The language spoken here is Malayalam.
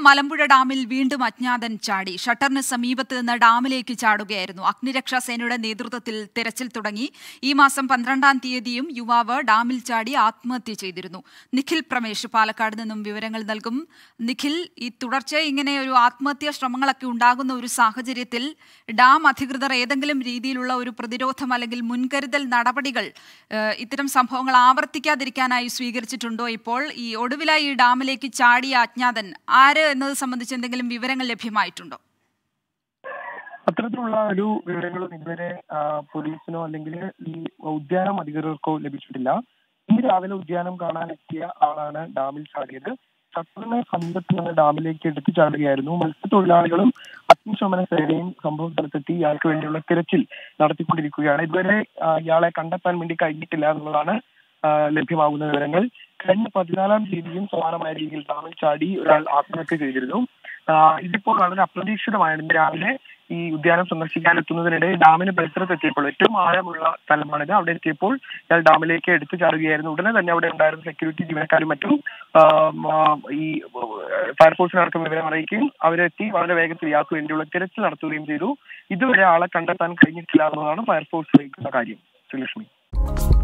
മലമ്പുഴ ഡാമിൽ വീണ്ടും അജ്ഞാതൻ ചാടി ഷട്ടറിന് സമീപത്ത് നിന്ന് ഡാമിലേക്ക് ചാടുകയായിരുന്നു അഗ്നിരക്ഷാ സേനയുടെ നേതൃത്വത്തിൽ തെരച്ചിൽ തുടങ്ങി ഈ മാസം പന്ത്രണ്ടാം തീയതിയും യുവാവ് ഡാമിൽ ചാടി ആത്മഹത്യ ചെയ്തിരുന്നു നിഖിൽ പ്രമേഷ് പാലക്കാട് നിന്നും വിവരങ്ങൾ നൽകും നിഖിൽ ഈ തുടർച്ചയായി ഇങ്ങനെ ഒരു ആത്മഹത്യാ ശ്രമങ്ങളൊക്കെ ഉണ്ടാകുന്ന ഒരു സാഹചര്യത്തിൽ ഡാം അധികൃതർ ഏതെങ്കിലും രീതിയിലുള്ള ഒരു പ്രതിരോധം അല്ലെങ്കിൽ മുൻകരുതൽ നടപടികൾ ഏഹ്, ഇത്തരം സംഭവങ്ങൾ ആവർത്തിക്കാതിരിക്കാനായി സ്വീകരിച്ചിട്ടുണ്ടോ ഇപ്പോൾ ഈ ഒടുവിലായി ഈ ഡാമിലേക്ക് ചാടിയ അജ്ഞാതൻ ആര് എന്നത് സംബന്ധിച്ച് എന്തെങ്കിലും വിവരങ്ങൾ ലഭ്യമായിട്ടുണ്ടോ അത്തരത്തിലുള്ള ഒരു വിവരങ്ങളും ഇതുവരെ ആ, പോലീസിനോ അല്ലെങ്കിൽ ഈ ഉദ്യാനം അധികൃതർക്കോ ലഭിച്ചിട്ടില്ല ഇന്ന് രാവിലെ ഉദ്യാനം കാണാനെത്തിയ ആളാണ് ഡാമിൽ ചാടിയത് ഷട്ടറിന് സമീപത്ത് നിന്ന് ഡാമിലേക്ക് എടുത്തു ചാടുകയായിരുന്നു മത്സ്യത്തൊഴിലാളികളും അഗ്നിശമന സേനയും സംഭവ സ്ഥലത്തെത്തി ഇയാൾക്ക് വേണ്ടിയുള്ള തിരച്ചിൽ നടത്തിക്കൊണ്ടിരിക്കുകയാണ് ഇതുവരെ ആ, ഇയാളെ കണ്ടെത്താൻ വേണ്ടി കഴിഞ്ഞിട്ടില്ല എന്നുള്ളതാണ് ആ, ലഭ്യമാകുന്ന വിവരങ്ങൾ കഴിഞ്ഞ പതിനാലാം തീയതിയും സമാനമായ രീതിയിൽ ഡാമിൽ ചാടി ഒരാൾ ആത്മഹത്യ ചെയ്തിരുന്നു ആ, ഇതിപ്പോൾ വളരെ അപ്രതീക്ഷിതമാണ് ഇന്ന് രാവിലെ ഈ ഉദ്യാനം സന്ദർശിക്കാൻ എത്തുന്നതിനിടെ ഡാമിന് പരിസരത്ത് എത്തിയപ്പോൾ ഏറ്റവും ആഴമുള്ള സ്ഥലമാണിത് അവിടെ എത്തിയപ്പോൾ ഇയാൾ ഡാമിലേക്ക് എടുത്തു ചാടുകയായിരുന്നു ഉടനെ തന്നെ അവിടെ ഉണ്ടായിരുന്ന സെക്യൂരിറ്റി ജീവനക്കാരും മറ്റും ആ, ആ, ഈ ഫയർഫോഴ്സിനടക്കം വിവരം അറിയിക്കുകയും അവരെത്തി വളരെ വേഗത്തിൽ ഇയാൾക്ക് വേണ്ടിയുള്ള തിരച്ചിൽ നടത്തുകയും ചെയ്തു ഇതുവരെ ആളെ കണ്ടെത്താൻ കഴിഞ്ഞിട്ടില്ല എന്നതാണ് ഫയർഫോഴ്സ് അറിയിക്കുന്ന കാര്യം ശ്രീലക്ഷ്മി